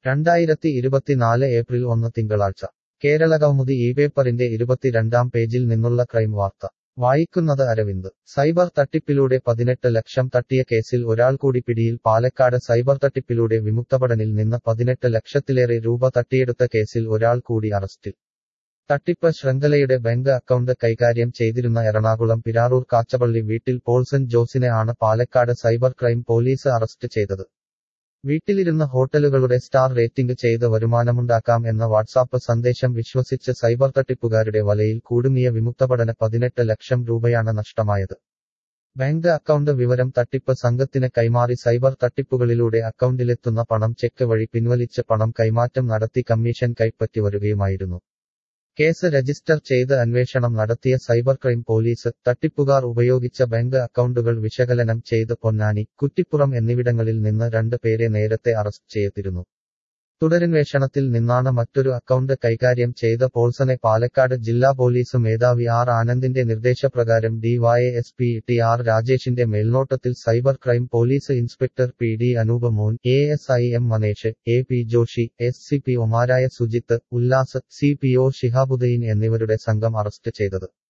രണ്ടായിരത്തി ഇരുപത്തിനാല് ഏപ്രിൽ ഒന്ന് തിങ്കളാഴ്ച കേരളകൗമുദി ഈ പേപ്പറിന്റെ ഇരുപത്തിരണ്ടാം പേജിൽ നിന്നുള്ള ക്രൈം വാർത്ത വായിക്കുന്നത് അരവിന്ദ് സൈബർ തട്ടിപ്പിലൂടെ പതിനെട്ട് ലക്ഷം തട്ടിയ കേസിൽ ഒരാൾ കൂടി പിടിയിൽ പാലക്കാട് സൈബർ തട്ടിപ്പിലൂടെ വിമുക്തഭടനിൽ നിന്ന് പതിനെട്ട് ലക്ഷത്തിലേറെ രൂപ തട്ടിയെടുത്ത കേസിൽ ഒരാൾ കൂടി അറസ്റ്റിൽ തട്ടിപ്പ് ശൃംഖലയുടെ ബാങ്ക് അക്കൗണ്ട് കൈകാര്യം ചെയ്തിരുന്ന എറണാകുളം പിരാറൂർ കാച്ചപള്ളി വീട്ടിൽ പോൾസൺ ജോസിനെ ആണ് Palakkad cyber crime police arrest ചെയ്തത് വീട്ടിലിരുന്ന് ഹോട്ടലുകളുടെ സ്റ്റാർ റേറ്റിംഗ് ചെയ്ത് വരുമാനമുണ്ടാക്കാം എന്ന വാട്സാപ്പ് സന്ദേശം വിശ്വസിച്ച് സൈബർ തട്ടിപ്പുകാരുടെ വലയിൽ കൂടുങ്ങിയ വിമുക്തപഠന പതിനെട്ട് ലക്ഷം രൂപയാണ് നഷ്ടമായത് ബാങ്ക് അക്കൗണ്ട് വിവരം തട്ടിപ്പ് സംഘത്തിന് കൈമാറി സൈബർ തട്ടിപ്പുകളിലൂടെ അക്കൗണ്ടിലെത്തുന്ന പണം ചെക്ക് വഴി പിൻവലിച്ച് പണം കൈമാറ്റം നടത്തി കമ്മീഷൻ കൈപ്പറ്റി വരുകയുമായിരുന്നു കേസ് രജിസ്റ്റർ ചെയ്ത് അന്വേഷണം നടത്തിയ സൈബർ ക്രൈം പോലീസ് തട്ടിപ്പുകാർ ഉപയോഗിച്ച ബാങ്ക് അക്കൗണ്ടുകൾ വിശകലനം ചെയ്ത് പൊന്നാനി കുറ്റിപ്പുറം എന്നിവിടങ്ങളിൽ നിന്ന് രണ്ട് പേരെ നേരത്തെ അറസ്റ്റ് ചെയ്തിരുന്നു തുടരന്വേഷണത്തിൽ നിന്നാണ് മറ്റൊരു അക്കൗണ്ട് കൈകാര്യം ചെയ്ത പോൾസനെ പാലക്കാട് ജില്ലാ പോലീസ് മേധാവി ആർ ആനന്ദിന്റെ നിർദ്ദേശപ്രകാരം ഡിവൈഎസ്പി ടി ആർ രാജേഷിന്റെ മേൽനോട്ടത്തിൽ cyber crime police inspector P D Anoop Mon A S I M Manesh A P Joshi S C P ഒമാരായ Sujith Ullas C P O Shihabuddin എന്നിവരുടെ സംഘം അറസ്റ്റ് ചെയ്തത്